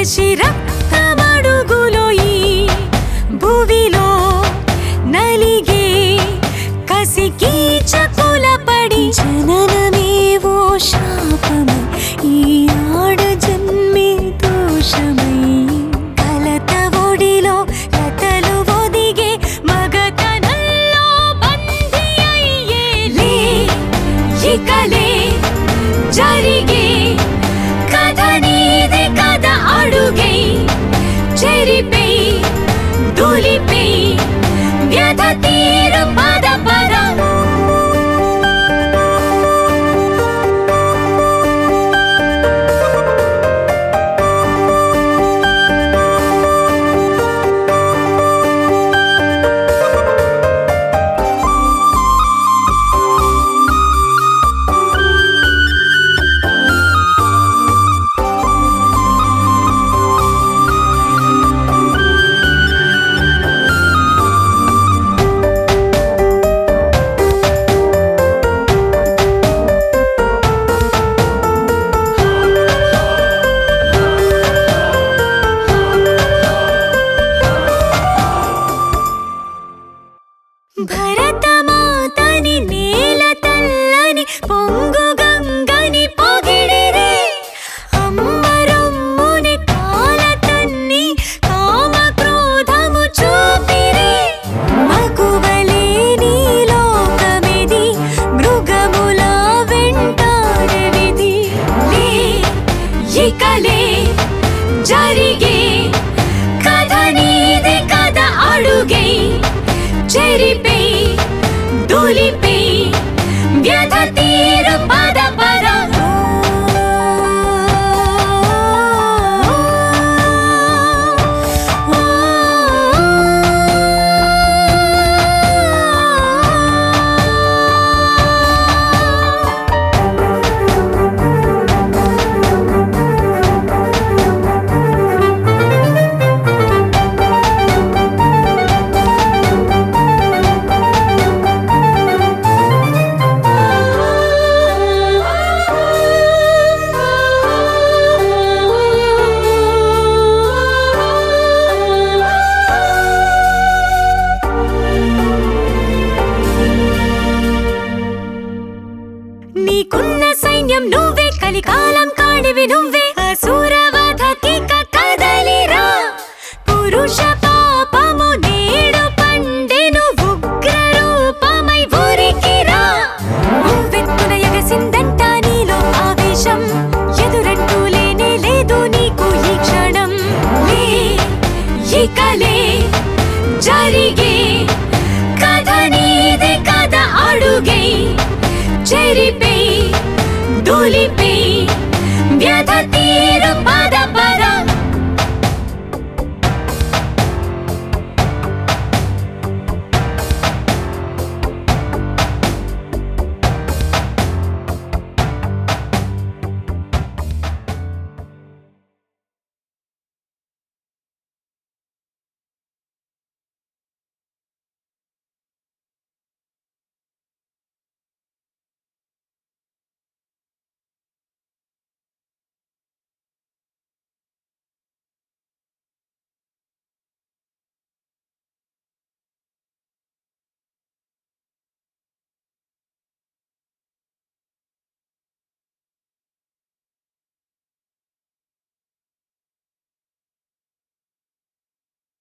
కసి రక్తమడుగులో ఈ భువిలో నలిగే కసికి చకుల పడి జననమేవో శాపమై ఈ ఆడ జన్మే దోషమై కలత ఒడిలో లతలు ఒదిగే మగతనంలో బందీ అయ్యేలే ఇకలే జరిగే కథ నీది కథ అడుగై చెరిపై దులిపై వ్యధ తీరు పద పద భరతమాతని నేల తల్లని పొంగు గంగని పొగిడిరే అమ్మరమ్ముని కాల తన్ని కామ క్రోధము చూపిరే మగువలేని లోకమిది మృగముల వెంటాడే విధి లే ఇకలే జరిగే కథ నీది కథ అడుగై చెరిపై దులిపై వ్యధ తీరు పద పద నీకున్న సైన్యం నువ్వే కలికాలం కాడివి నువ్వే అసురవధకి కదలిరా పురుష పాపము నేడు పండెను ఉగ్ర రూపమై ఊరికిరా ఉవ్వెత్తున ఎగసిందంట నీలో ఆవేశం ఎదురంటూ లేనే లేదు నీకు ఈ క్షణం లే ఇకలే జరిగే కథ నీది కథ అడుగై చెరిపై దులిపై